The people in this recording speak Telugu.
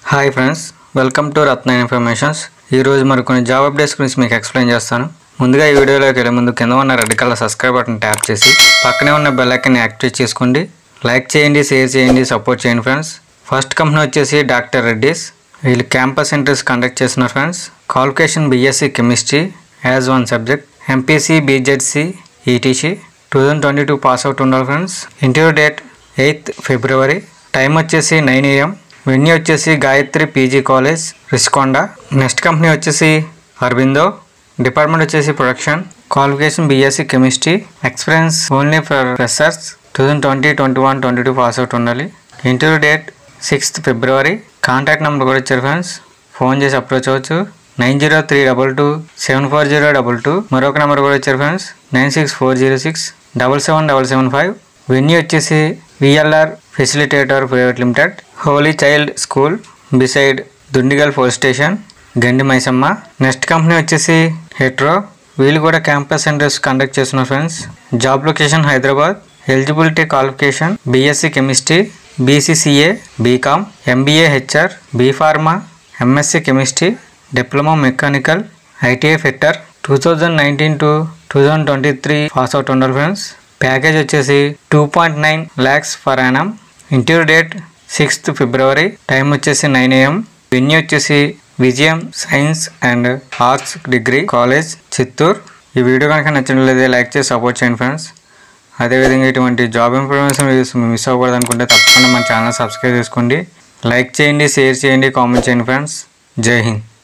hi friends welcome to Ratna informations ఈరోజు మరి కొన్ని జాబ్ అప్డేట్స్ గురించి మీకు ఎక్స్ప్లెయిన్ చేస్తాను ముందుగా ఈ వీడియోలోకి వెళ్ళే ముందు కింద ఉన్న red colour subscribe button tap చేసి పక్కనే ఉన్న బెల్ ఐకాన్ని యాక్టివేట్ చేసుకోండి లైక్ చేయండి షేర్ చేయండి సపోర్ట్ చేయండి ఫ్రెండ్స్ ఫస్ట్ కంపెనీ వచ్చేసి డాక్టర్ రెడ్డిస్ వీళ్ళు క్యాంపస్ ఇంటర్వ్యూస్ కండక్ట్ చేస్తున్నారు friends qualification BSc chemistry as one subject MPC BZC ETC two thousand twenty two pass out ఉండాలి friends interview date eighth February time వచ్చేసి నైన్ ఏఎం వెన్యూ వచ్చేసి Gayatri PG college Rushikonda next company వచ్చేసి అరబిందో డిపార్ట్మెంట్ వచ్చేసి production qualification BSc chemistry experience only for freshers two thousand twenty twenty one twenty two pass out ఉండాలి interview date sixth February contact number కూడా ఇచ్చారు ఫ్రెండ్స్ ఫోన్ చేసి అప్రోచ్ అవ్వచ్చు nine zero three double two seven four zero double two మరొక నెంబర్ కూడా ఇచ్చారు friends nine six four zero six double seven double seven five venue వచ్చేసి VLR facilitator private limited holy child school beside Dundigal police station Gandi Maisamma next company వచ్చేసి హెట్రో వీళ్ళు కూడా క్యాంపస్ సెంటర్స్ కండక్ట్ చేస్తున్నారు friends job location Hyderabad eligibility qualification BSc chemistry BCCA BCom MBA HR B pharma MSc chemistry diploma mechanical ITI fitter two thousand nineteen to two thousand twenty three pass out ఉండాలి ఫ్రెండ్స్ ప్యాకేజ్ వచ్చేసి two point nine lakhs for annum interview date sixth February time వచ్చేసి నైన్ ఏఎం వెన్యూ వచ్చేసి Vijayam science and arts degree college Chittoor ఈ వీడియో కనుక నచ్చినట్లయితే లైక్ చేసి సపోర్ట్ చేయండి ఫ్రెండ్స్ అదేవిధంగా ఇటువంటి జాబ్ ఇన్ఫర్మేషన్ వీడియోస్ మిస్ అవ్వకూడదు అనుకుంటే తప్పకుండా మన ఛానల్ సబ్స్క్రైబ్ చేసుకోండి లైక్ చేయండి షేర్ చేయండి కామెంట్ చేయండి ఫ్రెండ్స్ జై హింద్